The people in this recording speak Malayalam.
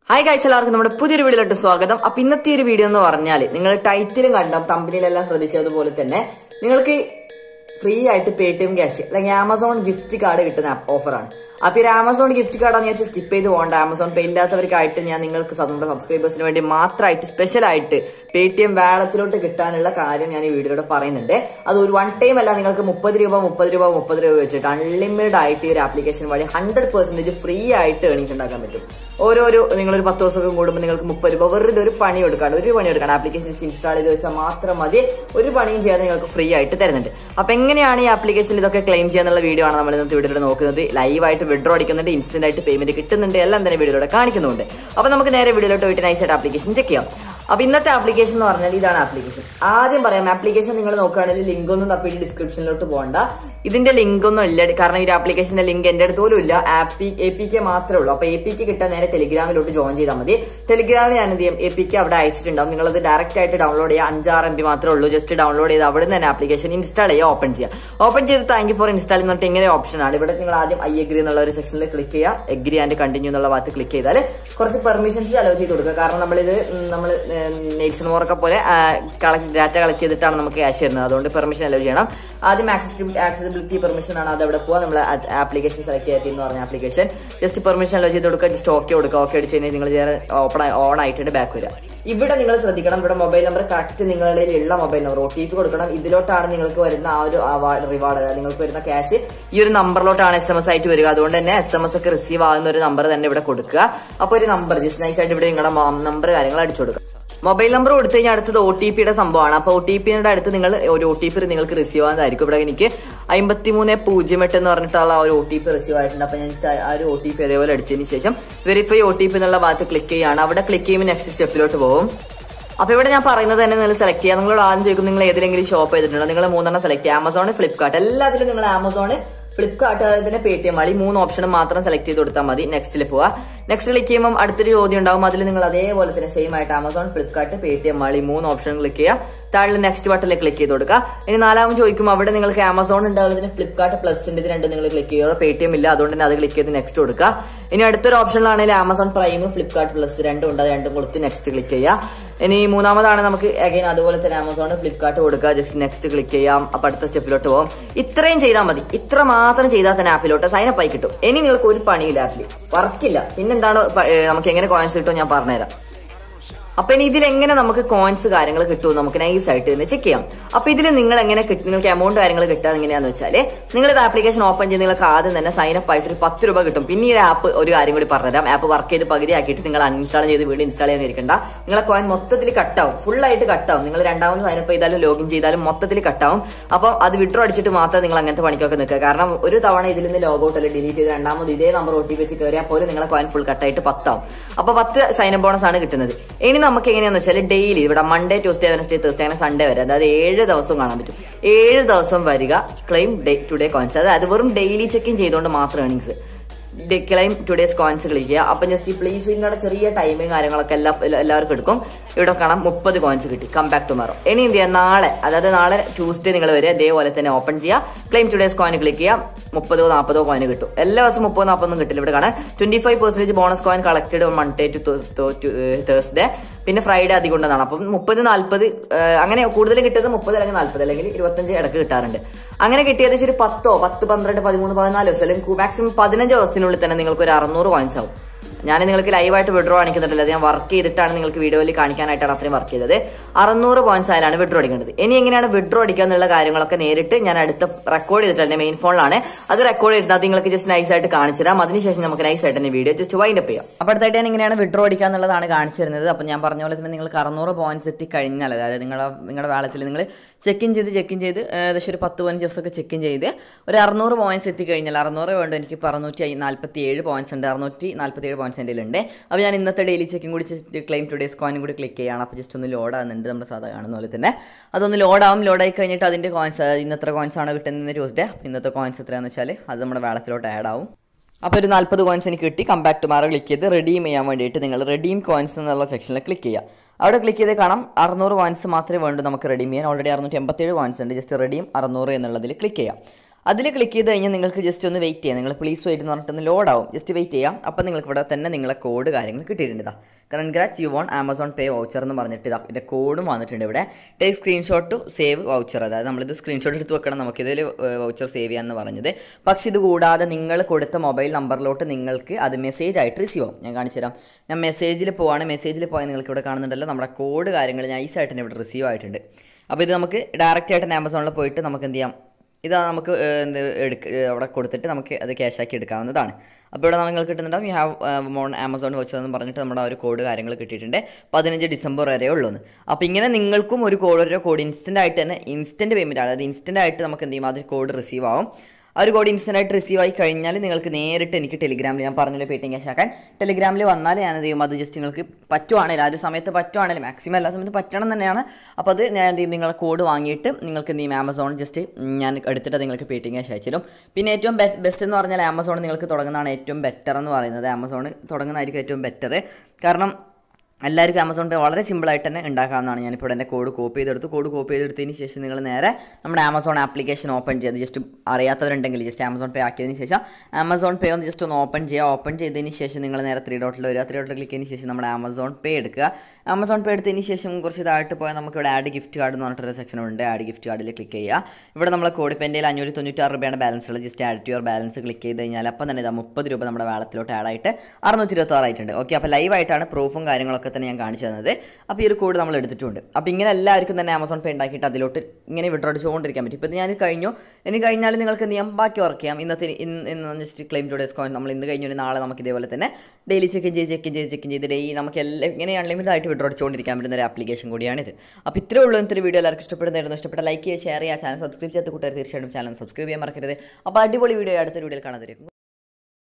ഹായ് ഗൈസ് എല്ലാവർക്കും നമ്മുടെ പുതിയൊരു വീഡിയോയിലോട്ട് സ്വാഗതം അപ്പൊ ഇന്നത്തെ ഒരു വീഡിയോ എന്ന് പറഞ്ഞാൽ നിങ്ങൾ ടൈറ്റിലും കണ്ട തമ്പനിയിലെല്ലാം ശ്രദ്ധിച്ചതുപോലെ തന്നെ നിങ്ങൾക്ക് ഫ്രീ ആയിട്ട് പേ ടി എം ക്യാഷ് അല്ലെങ്കിൽ ആമസോൺ ഗിഫ്റ്റ് കാർഡ് കിട്ടുന്ന ഓഫറാണ് അപ്പൊ ഈ ഒരു ആമസോൺ ഗിഫ്റ്റ് കാർഡ് എന്ന് വെച്ചാൽ സ്കിപ്പ് ചെയ്ത് പോകണ്ട ആമസോൺ പേ ഇല്ലാത്തവർക്കായിട്ട് ഞാൻ നിങ്ങൾക്ക് സ- നമ്മുടെ സബ്സ്ക്രൈബേഴ്സിന് വേണ്ടി മാത്രമായിട്ട് സ്പെഷ്യൽ ആയിട്ട് പേ ടി എം വാളത്തിലോട്ട് കിട്ടാനുള്ള കാര്യം ഞാൻ ഈ വീഡിയോയിലൂടെ പറയുന്നുണ്ട് അത് ഒരു വൺ ടൈം അല്ല നിങ്ങൾക്ക് മുപ്പത് രൂപ മുപ്പത് രൂപ മുപ്പത് രൂപ വെച്ചിട്ട് അൺലിമിറ്റഡ് ആയിട്ട് ഈ ഒരു ആപ്ലിക്കേഷൻ വഴി ഹൺഡ്രഡ് പെർസെന്റേജ് ഫ്രീ ആയിട്ട് ഏണിങ്സ് ഉണ്ടാക്കാൻ പറ്റും ഓരോരോ നിങ്ങളൊരു പത്ത് ദിവസമൊക്കെ കൂടുമ്പോൾ നിങ്ങൾക്ക് മുപ്പത് രൂപ വെറുതെ ഒരു പണി എടുക്കാണ്ട് ഒരു പണി എടുക്കാണ്ട് ആപ്ലിക്കേഷൻ ഇൻസ്റ്റാൾ ചെയ്ത് വെച്ചാൽ മാത്രം മതി ഒരു പണിയും ചെയ്യാതെ നിങ്ങൾക്ക് ഫ്രീ ആയിട്ട് തരുന്നുണ്ട് അപ്പൊ എങ്ങനെയാണ് ഈ ആപ്ലിക്കേഷനിൽ ഇതൊക്കെ ക്ലെയിം ചെയ്യാന്നുള്ള വീഡിയോ ആണ് നമ്മൾ ഇന്നത്തെ വീഡിയോയിൽ നോക്കുന്നത് ലൈവായിട്ട് വിഡ്രോ അടിക്കുന്നുണ്ട് ഇൻസ്റ്റന്റ് ആയിട്ട് പേയ്മെന്റ് കിട്ടുന്നുണ്ട് എല്ലാം തന്നെ വീഡിയോയിലൂടെ കാണിക്കുന്നുണ്ട് അപ്പൊ നമുക്ക് നേരെ വീഡിയോയിലോട്ട് പോയിട്ട് നൈസ് ആയിട്ട് ആപ്ലിക്കേഷൻ ചെക്ക് ചെയ്യാം അപ്പൊ ഇന്നത്തെ ആപ്ലിക്കേഷൻ എന്ന് പറഞ്ഞാൽ ഇതാണ് ആപ്ലിക്കേഷൻ ആദ്യം പറയാം ആപ്ലിക്കേഷൻ നിങ്ങൾ നോക്കുകയാണെങ്കിൽ ലിങ്ക് ഒന്നും തപ്പിയിട്ട് ഡിസ്ക്രിപ്ഷനിലോട്ട് പോകണ്ട ഇതിന്റെ ലിങ്ക് ഒന്നും ഇല്ല കാരണം ഈ ആപ്ലിക്കേഷന്റെ ലിങ്ക് എന്റെ അടുത്ത് പോലും ഇല്ല ആപ്പി എ പി കെ മാത്രമേ ഉള്ളൂ അപ്പൊ എ പി കെ കിട്ടാൻ നേരെ ടെലിഗ്രാമിലോട്ട് ജോയിൻ ചെയ്താൽ മതി ടെലിഗ്രാമിൽ ഞാൻ എന്ത് ചെയ്യും എ പി കെ അവിടെ അയച്ചിട്ടുണ്ടാവും നിങ്ങൾ അത് ഡയറക്റ്റ് ആയിട്ട് ഡൗൺലോഡ് ചെയ്യുക അഞ്ചാറ് എം ബി മാത്രമേ ഉള്ളൂ ജസ്റ്റ് ഡൗൺലോഡ് ചെയ്ത് അവിടെ നിന്ന് തന്നെ ആപ്ലിക്കേഷൻ ഇൻസ്റ്റാൾ ചെയ്യുക ഓപ്പൺ ചെയ്യുക ഓപ്പൺ ചെയ്ത് താങ്ക് യു ഫോർ ഇൻസ്റ്റാൾ എന്നിട്ട് ഇങ്ങനെ ഓപ്ഷൻ ആണ് ഇവിടെ നിങ്ങൾ ആദ്യം ഐ അഗ്രി എന്നുള്ള ഒരു സെക്ഷനിൽ ക്ലിക്ക് ചെയ്യുക എഗ്രി ആൻഡ് കണ്ടിന്യൂ എന്നുള്ള ഭാഗത്ത് ക്ലിക്ക് ചെയ്താൽ കുറച്ച് പെർമിഷൻസ് അലോ ചെയ്ത് കൊടുക്കുക കാരണം നമ്മളിത് നമ്മൾ നെയ്റ്റ്സ് മോറൊക്കെ പോലെ ഡാറ്റ കളക്ട് ചെയ്തിട്ടാണ് നമുക്ക് ക്യാഷ് തരുന്നത് അതുകൊണ്ട് പെർമിഷൻ അലോ ചെയ്യണം ആദ്യം ആക്സസിബിലിറ്റി ആക്സസിബിലിറ്റി പെർമിഷൻ ആണ് അത് അവിടെ പോവാ നമ്മൾ ആപ്ലിക്കേഷൻ സെലക്ട് ചെയ്തി എന്ന് പറഞ്ഞ ആപ്ലിക്കേഷൻ ജസ്റ്റ് പെർമിഷൻ അലോ ചെയ്ത് കൊടുക്കുക ജസ്റ്റ് ഓക്കെ കൊടുക്കുക ഓക്കെ അടിച്ച് കഴിഞ്ഞാൽ നിങ്ങൾ ഓപ്പൺ ഓൺ ആയിട്ടുണ്ട് ബാക്ക് വരിക ഇവിടെ നിങ്ങൾ ശ്രദ്ധിക്കണം ഇവിടെ മൊബൈൽ നമ്പർ കറക്റ്റ് നിങ്ങളിൽ ഉള്ള mobile number O T P കൊടുക്കണം ഇതിലോട്ടാണ് നിങ്ങൾക്ക് വരുന്ന ആ ഒരു റിവാർഡ് അതായത് നിങ്ങൾക്ക് വരുന്ന ക്യാഷ് ഈ ഒരു നമ്പറിലോട്ടാണ് എസ് എം എസ് ആയിട്ട് വരിക അതുകൊണ്ട് തന്നെ എസ് എം എസ് ഒക്കെ റിസീവ് ആകുന്ന ഒരു നമ്പർ തന്നെ ഇവിടെ കൊടുക്കുക അപ്പൊ ഒരു നമ്പർ ജസ്റ്റ് നൈസ് ആയിട്ട് ഇവിടെ നിങ്ങളുടെ നമ്പർ കാര്യങ്ങൾ അടിച്ചു കൊടുക്കുക മൊബൈൽ നമ്പർ കൊടുത്തു കഴിഞ്ഞാൽ അടുത്തത് ഒ ടി പിയുടെ സംഭവമാണ് അപ്പൊ ഒ ടി പിയുടെ അടുത്ത് നിങ്ങൾ ഒരു ഒ ടി പി നിങ്ങൾക്ക് റിസീവ് ആകുന്നതായിരിക്കും ഇവിടെ എനിക്ക് അമ്പത്തി മൂന്ന് പൂജ്യം എട്ട് എന്ന് പറഞ്ഞിട്ടുള്ള ആ ഒരു ഒ ടി പി റിസീവ് ആയിട്ടുണ്ട് അപ്പൊ ഞാൻ just ആ ഒരു ഒ ടി പി അതേപോലെ അടിച്ചതിന് ശേഷം വെരിഫൈ ഒ ടി പി എന്നുള്ള ഭാഗത്ത് ക്ലിക്ക് ചെയ്യുകയാണ് അവിടെ ക്ലിക്ക് ചെയ്യുമ്പോൾ നെക്സ്റ്റ് സ്റ്റെപ്പിലോട്ട് പോകും അപ്പൊ ഇവിടെ ഞാൻ പറയുന്നത് തന്നെ നിങ്ങൾ സെലക്ട് ചെയ്യുക നിങ്ങളോട് ആദ്യം ചോദിക്കും നിങ്ങൾ ഏതെങ്കിലും ഷോപ്പ് ചെയ്തിട്ടുണ്ടോ നിങ്ങൾ മൂന്നെണ്ണം സെലക്ട് ചെയ്യുക ആമസോൺ ഫ്ലിപ്കാർട്ട് എല്ലാത്തിലും നിങ്ങൾ ആമസോൺ ഫ്ലിപ്കാർട്ട് അതിന്റെ പേ ടി എം വഴി മൂന്ന് ഓപ്ഷനും മാത്രം സെലക്ട് ചെയ്ത് കൊടുത്താൽ മതി നെക്സ്റ്റിൽ പോവാ നെക്സ്റ്റ് ക്ലിക്ക് ചെയ്യുമ്പോൾ അടുത്തൊരു ചോദ്യം ഉണ്ടാവും അതിൽ നിങ്ങൾ അതേപോലെ തന്നെ സെയിം ആയിട്ട് Amazon Flipkart Paytm വഴി മൂന്ന് ഓപ്ഷൻ ക്ലിക്ക് ചെയ്യുക താഴെ നെക്സ്റ്റ് ബട്ടണിൽ ക്ലിക്ക് ചെയ്ത് കൊടുക്കുക ഇനി നാലാമത് ചോദിക്കും അവിടെ നിങ്ങൾക്ക് ആമസോൺ ഉണ്ടാകുന്നതിന് ഫ്ലിപ്കാർട്ട് പ്ലസിന്റെ ഇത് രണ്ട് നിങ്ങൾ ക്ലിക്ക് ചെയ്യുക പേ ടി എം ഇല്ല അതുകൊണ്ട് തന്നെ അത് ക്ലിക്ക് ചെയ്ത് നെക്സ്റ്റ് കൊടുക്കുക ഇനി അടുത്തൊരു ഓപ്ഷനിലാണെങ്കിൽ ആമസോൺ പ്രൈം ഫ്ലിപ്കാർട്ട് പ്ലസ് രണ്ടും ഉണ്ട് അത് രണ്ടും കൊടുത്ത് നെക്സ്റ്റ് ക്ലിക്ക് ചെയ്യുക ഇനി മൂന്നാമതാണ് നമുക്ക് അഗൈൻ അതുപോലെ തന്നെ ആമസോൺ ഫ്ലിപ്കാർട്ട് കൊടുക്കുക ജസ്റ്റ് നെക്സ്റ്റ് ക്ലിക്ക് ചെയ്യാം അപ്പൊ അടുത്ത സ്റ്റെപ്പിലോട്ട് പോകും ഇത്രയും ചെയ്താൽ മതി ഇത്ര മാത്രം ചെയ്താൽ തന്നെ ആപ്പിലോട്ട് സൈനപ്പ് ആയി കിട്ടും ഇനി നിങ്ങൾക്ക് ഒരു പണിയില്ല ആപ്പിൽ വർക്കില്ല പിന്നെന്താണ് പ- ഏ, നമുക്ക് എങ്ങനെ കോയിൻസ് കിട്ടും ഞാൻ പറഞ്ഞുതരാം അപ്പൊ ഇനി ഇതിൽ എങ്ങനെ നമുക്ക് കോയിൻസ് കാര്യങ്ങൾ കിട്ടും നമുക്ക് നൈസ് ആയിട്ട് തന്നെ ചെക്ക് ചെയ്യാം അപ്പൊ ഇതിൽ നിങ്ങൾ എങ്ങനെ കിട്ടും നിങ്ങൾക്ക് എമൗണ്ട് കാര്യങ്ങൾ കിട്ടാൻ എങ്ങനെയാന്ന് വെച്ചാല് നിങ്ങൾ ഇത് ആപ്ലിക്കേഷൻ ഓപ്പൺ ചെയ്ത് നിങ്ങൾക്ക് ആദ്യം തന്നെ സൈൻ അപ്പ് ആയിട്ട് ഒരു പത്ത് രൂപ കിട്ടും പിന്നെ ഈ ആപ്പ് ഒരു കാര്യം കൂടി പറഞ്ഞുതരാം ആപ്പ് വർക്ക് ചെയ്ത് പകുതിയാക്കിയിട്ട് നിങ്ങൾ അൺഇൻസ്റ്റാൾ ചെയ്ത് വീണ്ടും ഇൻസ്റ്റാൾ ചെയ്യാൻ ഇരിക്കണ്ട നിങ്ങളെ കോയിൻ മൊത്തത്തിൽ കട്ടാവും ഫുൾ ആയിട്ട് കട്ടാവും നിങ്ങൾ രണ്ടാമത് സൈൻ അപ്പ് ചെയ്താലും ലോഗിൻ ചെയ്താലും മൊത്തത്തിൽ കട്ടാവും അപ്പോൾ അത് വിഡ്രോ അടിച്ചിട്ട് മാത്രം നിങ്ങൾ അങ്ങനത്തെ പണിക്കൊക്കെ നിൽക്കുക കാരണം ഒരു തവണ ഇതിൽ നിന്ന് ലോഗൌട്ട് അല്ലെങ്കിൽ ഡിലീറ്റ് ചെയ്ത് രണ്ടാമത് ഇതേ നമ്പർ ഒ ടി പി വെച്ച് കയറിയാൽ പോലും നിങ്ങളെ കോയിൻ ഫുൾ കട്ടായിട്ട് പത്താവും അപ്പൊ പത്ത് സൈൻ അപ്പ് ബോണസ് ആണ് കിട്ടുന്നത് ഇനി നമുക്ക് എങ്ങനെയാന്ന് വെച്ചാൽ ഡെയിലി ഇവിടെ മൺഡേ ട്യൂസ്ഡേ വെനസ്ഡേ തേഴ്സ്ഡേ അങ്ങനെ സൺഡേ വരെ അതായത് ഏഴ് ദിവസവും കാണാൻ പറ്റും ഏഴ് ദിവസം വരിക claim day to day coins അതായത് വെറും ഡെയിലി ചെക്കിങ് ചെയ്തുകൊണ്ട് മാത്രം earnings claim today's coins click ചെയ്യുക അപ്പം ജസ്റ്റ് ഈ പ്ലീസ് വിന്നിയുടെ ചെറിയ ടൈമും കാര്യങ്ങളൊക്കെ എല്ലാ എല്ലാ- എല്ലാവർക്കും എടുക്കും ഇവിടെ കാണാം മുപ്പത് കോയിൻസ് കിട്ടി കം ബാക്ക് ടുമാറോ ഇനി എന്ത് ചെയ്യുക നാളെ അതായത് നാളെ ട്യൂസ്ഡേ നിങ്ങൾ വരിക ഇതേപോലെ തന്നെ ഓപ്പൺ ചെയ്യുക ക്ലെയിം ടുഡേസ് കോയിൻ ക്ലിക്ക് ചെയ്യുക മുപ്പതോ നാൽപ്പതോ കോയിൻ കിട്ടും എല്ലാ ദിവസവും മുപ്പതോ നാൽപ്പതൊന്നും കിട്ടില്ല ഇവിടെ കാണാം twenty five percentage bonus coin collected Monday to Thursday പിന്നെ ഫ്രൈഡേ അധികം ഉണ്ടെന്നാണ് അപ്പം മുപ്പത് നാൽപ്പത് അങ്ങനെ കൂടുതൽ കിട്ടിയത് മുപ്പത് അല്ലെങ്കിൽ നാൽപ്പത് അല്ലെങ്കിൽ ഇരുപത്തഞ്ച് ഇടക്ക് കിട്ടാറുണ്ട് അങ്ങനെ കിട്ടിയത് ഒരു പത്തോ പത്ത് പന്ത്രണ്ട് പതിമൂന്ന് പതിനാല് ദിവസം അല്ലെങ്കിൽ മാക്സിമം പതിനഞ്ച് ദിവസത്തിനുള്ളിൽ തന്നെ നിങ്ങൾക്ക് ഒരു അറുന്നൂറ് കോയിൻസ് ആവും ഞാൻ നിങ്ങൾക്ക് ലൈവായിട്ട് വിഡ്രോ കാണിക്കുന്നുണ്ടല്ലോ അത് ഞാൻ വർക്ക് ചെയ്തിട്ടാണ് നിങ്ങൾക്ക് വീഡിയോയിൽ കാണിക്കാനായിട്ടാണ് അത്രയും വർക്ക് ചെയ്തത് അറുന്നൂറ് പോയിന്റ്സ് ആയാലാണ് വിഡ്രോ അടിക്കേണ്ടത് ഇനി എങ്ങനെയാണ് വിഡ്രോ അടിക്കുക എന്നുള്ള കാര്യങ്ങളൊക്കെ നേരിട്ട് ഞാൻ അടുത്ത റെക്കോർഡ് ചെയ്തിട്ടുണ്ട് മെയിൻ ഫോണിലാണ് അത് റെക്കോർഡ് ചെയ്തിട്ട് അത് നിങ്ങൾക്ക് ജസ്റ്റ് നൈസ് ആയിട്ട് കാണിച്ചു തരാം അതിനുശേഷം നമുക്ക് നൈസ് ആയിട്ട് തന്നെ വീഡിയോ ജസ്റ്റ് വൈൻഡ് അപ്പ് ചെയ്യാം അപ്പോൾ അടുത്തായിട്ട് ഞാൻ എങ്ങനെയാണ് വിഡ്രോ അടിക്കുക എന്നുള്ളതാണ് കാണിച്ചു തരുന്നത് അപ്പോൾ ഞാൻ പറഞ്ഞ പോലെ തന്നെ നിങ്ങൾക്ക് അറുന്നൂറ് പോയിന്റ്സ് എത്തി കഴിഞ്ഞാൽ അതായത് നിങ്ങളുടെ നിങ്ങളുടെ വാളത്തിൽ നിങ്ങൾ ചെക്ക് ഇൻ ചെയ്ത് ചെക്ക് ഇൻ ചെയ്ത് ഏകദേശം ഒരു പത്ത് പതിനഞ്ച് ദിവസമൊക്കെ ചെക്ക് ഇൻ ചെയ്ത് ഒരു അറുന്നൂറ് പോയിന്റ്സ് എത്തി കഴിഞ്ഞാൽ അറുന്നൂറ് വേണ്ട എനിക്ക് ഇപ്പോൾ അറുന്നൂറ്റി നാൽപ്പത്തി ഏഴ് പോയിന്റ്സ് ഉണ്ട് അറുന്നൂറ്റി നാൽപ്പത്തി ഏഴ് പോയിന്റ്സ് എൻ്റെ ഉണ്ട് അപ്പോൾ ഞാൻ ഇന്നത്തെ ഡെയിലി ചെക്കിംഗ് കൂടി ക്ലെയിം ടുഡേസ് കോയിനും കൂടി ക്ലിക്ക് ചെയ്യണം അപ്പോൾ ജസ്റ്റ് ഒന്ന് ലോഡ് ആകുന്നുണ്ട് നമ്മുടെ സാധാ കാണുന്ന പോലെ തന്നെ അതൊന്ന് ലോഡാവും ലോഡായി കഴിഞ്ഞിട്ട് അതിൻ്റെ കോയിൻസ് ഇന്നത്തെ കോയിൻസ് ആണ് കിട്ടുന്നത് ട്യൂസ്ഡേ അപ്പോൾ ഇന്നത്തെ കോയിൻസ് എത്രയാണെന്ന് വെച്ചാൽ അത് നമ്മുടെ വേളത്തിലോട്ട് ആഡ് ആവും അപ്പോൾ ഒരു നാൽപ്പത് കോയിൻസ് എനിക്ക് കിട്ടി കം ബാക്ക് ടു മാറ ക്ലിക്ക് ചെയ്ത് റെഡീം ചെയ്യാൻ വേണ്ടിയിട്ട് നിങ്ങൾ റെഡീം കോയിൻസ് എന്നുള്ള സെക്ഷനിൽ ക്ലിക്ക് ചെയ്യുക അവിടെ ക്ലിക്ക് ചെയ്ത് കാണാം അറുന്നൂറ് കോയിൻസ് മാത്രമേ വേണ്ടൂ നമുക്ക് റെഡീം ചെയ്യാൻ ഓൾറെഡി അറുന്നൂറ്റി എൺപത്തേഴ് കോയിൻസ് ഉണ്ട് ജസ്റ്റ് റെഡീം അറുന്നൂറ് എന്നുള്ളതിൽ ക്ലിക്ക് ചെയ്യാം അതിൽ ക്ലിക്ക് ചെയ്ത് കഴിഞ്ഞാൽ നിങ്ങൾക്ക് ജസ്റ്റ് ഒന്ന് വെയിറ്റ് ചെയ്യാം നിങ്ങൾ പ്ലീസ് വെയിറ്റ് എന്ന് പറഞ്ഞിട്ട് ഒന്ന് ലോഡ് ആവും ജസ്റ്റ് വെയിറ്റ് ചെയ്യാം അപ്പോൾ നിങ്ങൾക്ക് ഇവിടെ തന്നെ നിങ്ങളെ കോഡ് കാര്യങ്ങൾ കിട്ടിയിട്ടുണ്ട് ഇതാ congrats you won Amazon Pay voucher എന്ന് പറഞ്ഞിട്ട് ഇതാ ഇതിൻ്റെ കോഡും വന്നിട്ടുണ്ട് ഇവിടെ take screenshot to save voucher അതായത് നമ്മളിത് സ്ക്രീൻഷോട്ട് എടുത്ത് വെക്കണം നമുക്കിതിൽ വൗച്ചർ സേവ് ചെയ്യാമെന്ന് പറഞ്ഞത് പക്ഷേ ഇത് കൂടാതെ നിങ്ങൾ കൊടുത്ത മൊബൈൽ നമ്പറിലോട്ട് നിങ്ങൾക്ക് അത് മെസ്സേജ് ആയിട്ട് റിസീവ് ആവും ഞാൻ കാണിച്ചു തരാം ഞാൻ മെസ്സേജിൽ പോവാണ് മെസ്സേജിൽ പോയാൽ നിങ്ങൾക്ക് ഇവിടെ കാണുന്നുണ്ടല്ലോ നമ്മുടെ കോഡ് കാര്യങ്ങൾ ഞാൻ ഈസായിട്ട് തന്നെ ഇവിടെ റിസീവ് ആയിട്ടുണ്ട് അപ്പോൾ ഇത് നമുക്ക് ഡയറക്റ്റ് ആയിട്ട് തന്നെ ആമസോണിൽ പോയിട്ട് നമുക്ക് എന്ത് ചെയ്യാം ഇതാ നമുക്ക് ഏഹ്, എന്ത് എടുക്ക ഏഹ്, അവിടെ കൊടുത്തിട്ട് നമുക്ക് അത് ക്യാഷാക്കി എടുക്കാവുന്നതാണ് അപ്പോൾ ഇവിടെ നിങ്ങൾക്ക് കിട്ടുന്നുണ്ടാവും യു ഹാവ് മോൺ ആമസോൺ വെച്ചതെന്ന് പറഞ്ഞിട്ട് നമ്മുടെ ആ ഒരു കോഡ് കാര്യങ്ങൾ കിട്ടിയിട്ടുണ്ട് പതിനഞ്ച് ഡിസംബർ വരെ ഉള്ളൂന്ന് അപ്പോൾ ഇങ്ങനെ നിങ്ങൾക്കും ഒരു കോഡ് ഒരു കോഡ് ഇൻസ്റ്റൻ്റ് ആയിട്ട് തന്നെ ഇൻസ്റ്റൻറ്റ് പേയ്മെൻറ്റ് അതായത് ഇൻസ്റ്റൻ്റ് ആയിട്ട് നമുക്ക് എന്ത് ചെയ്യും അതിന് കോഡ് റിസീവ് ആവും ആ ഒരു കോഡ് ഇൻസ്റ്റൻ്റ് ആയിട്ട് റിസീവ് ആയി കഴിഞ്ഞാൽ നിങ്ങൾക്ക് നേരിട്ട് എനിക്ക് ടെലിഗ്രാമിൽ ഞാൻ പറഞ്ഞല്ലോ പേറ്റിംഗ് ക്യാഷ് ആക്കാൻ ടെലിഗ്രാമിൽ വന്നാൽ ഞാൻ എന്ത് ചെയ്യും അത് ജസ്റ്റ് നിങ്ങൾക്ക് പറ്റുവാണെങ്കിൽ ആ ഒരു സമയത്ത് പറ്റുവാണെങ്കിൽ മാക്സിമം എല്ലാ സമയത്തും പറ്റണം തന്നെയാണ് അപ്പോൾ അത് ഞാൻ എന്ത് ചെയ്യും നിങ്ങളെ കോഡ് വാങ്ങിയിട്ട് നിങ്ങൾക്ക് എന്ത് ചെയ്യും ആമസോൺ ജസ്റ്റ് ഞാൻ എടുത്തിട്ട് നിങ്ങൾക്ക് പേറ്റിംഗ് ക്യാഷ് അയച്ചിരും പിന്നെ ഏറ്റവും ബെസ്റ്റ് ബെസ്റ്റ് എന്ന് പറഞ്ഞാൽ ആമസോൺ നിങ്ങൾക്ക് തുടങ്ങുന്നതാണ് ഏറ്റവും ബെറ്റർ എന്ന് പറയുന്നത് ആമസോൺ തുടങ്ങുന്നതായിരിക്കും ഏറ്റവും ബെറ്റർ കാരണം എല്ലാവർക്കും ആമസോൺ പേ വളരെ സിമ്പിളായിട്ട് തന്നെ ഉണ്ടാക്കാവുന്നതാണ് ഞാനിപ്പോൾ ഇവിടെ എൻ്റെ കോഡ് കോപ്പി ചെയ്തെടുത്തു കോഡ് കോപ്പി ചെയ്തെടുത്തതിന് ശേഷം നിങ്ങൾ നേരെ നമ്മുടെ ആമസോൺ ആപ്ലിക്കേഷൻ ഓപ്പൺ ചെയ്ത് ജസ്റ്റ് അറിയാത്തവരുണ്ടെങ്കിൽ ജസ്റ്റ് ആമസോൺ പേ ആക്കിയതിന് ശേഷം ആമസോൺ പേ ഒന്ന് ജസ്റ്റ് ഒന്ന് ഓപ്പൺ ചെയ്യുക ഓപ്പൺ ചെയ്തതിന് ശേഷം നിങ്ങൾ നേരെ ത്രീ ഡോട്ടിൽ വരിക ത്രീ ഡോട്ടിൽ ക്ലിക്ക് ചെയ്തതിന് ശേഷം നമ്മുടെ ആമസോൺ പേ എടുക്കുക ആമസോൺ പേ എടുത്തതിന് ശേഷം കുറച്ച് ഇതായിട്ട് പോയാൽ നമുക്ക് ഇവിടെ ആഡ് ഗിഫ്റ്റ് കാർഡ് എന്ന് പറഞ്ഞിട്ടൊരു സെക്ഷൻ ഉണ്ട് ആഡ് ഗിഫ്റ്റ് കാർഡിൽ ക്ലിക്ക് ചെയ്യുക ഇവിടെ നമ്മളെ കോഡ് ഇപ്പോൾ എൻ്റെ അഞ്ഞൂറ്റി തൊണ്ണൂറ്റാറ് രൂപയാണ് ബാലൻസ് ഉള്ളത് just add to your balance click ചെയ്ത് കഴിഞ്ഞാൽ അപ്പം തന്നെ ഇതാ മുപ്പത് രൂപ നമ്മുടെ വാളത്തിലോട്ട് ആഡ് ആയിട്ട് അറുന്നൂറ്റി ഇരുപത്തി ആറായിട്ടുണ്ട് ഓക്കെ അപ്പോൾ ലൈവായിട്ടാണ് പ്രൂഫും കാര്യങ്ങളൊക്കെ തന്നെ ഞാൻ കാണിച്ചു തന്നത് അപ്പോൾ ഈ ഒരു കോഡ് നമ്മൾ എടുത്തിട്ടുണ്ട് അപ്പോൾ ഇങ്ങനെ എല്ലാവർക്കും തന്നെ ആമസോൺ പേ ഉണ്ടാക്കിയിട്ട് അതിലോട്ട് ഇങ്ങനെ വിഡ്രോ അടിച്ചുകൊണ്ടിരിക്കാൻ പറ്റും ഇപ്പോൾ ഇത് ഞാൻ കഴിഞ്ഞു ഇനി കഴിഞ്ഞാൽ നിങ്ങൾക്ക് എന്ത് ചെയ്യാം ബാക്കി വർക്ക് ചെയ്യാം ഇന്നത്തെ ഇന്ന് ഇന്ന് just claim today's coin നമ്മൾ ഇന്ന് കഴിഞ്ഞു ഇനി നാളെ നമുക്ക് ഇതേപോലെ തന്നെ ഡെയിലി ചെക്ക് ചെയ്ത് ചെക്ക് ചെയ്ത് ചെക്ക് ചെയ്ത് ഡെയിലി നമുക്ക് എല്ലാം ഇങ്ങനെ അൺലിമിറ്റഡ് ആയിട്ട് വിഡ്രോ അടിച്ചുകൊണ്ടിരിക്കാൻ പറ്റുന്ന ഒരു ആപ്ലിക്കേഷൻ കൂടിയാണിത് അപ്പോൾ ഇത്രേ ഉള്ളൂ ഇന്നത്തെ വീഡിയോ എല്ലാവർക്കും ഇഷ്ടപ്പെടുന്നതായിരുന്നു ഇഷ്ടപ്പെട്ട ലൈക്ക് ചെയ്യുക ഷെയർ ചെയ്യുക ചാനൽ സബ്സ്ക്രൈബ് ചെയ്യാത്ത കൂട്ടുകാർ തീർച്ചയായിട്ടും ചാനൽ സബ്സ്ക്രൈബ് ചെയ്യാൻ മറക്കരുത് അപ്പോൾ അടിപൊളി വീഡിയോ അടുത്ത വീഡിയോയിൽ കാണാതിരിക്കും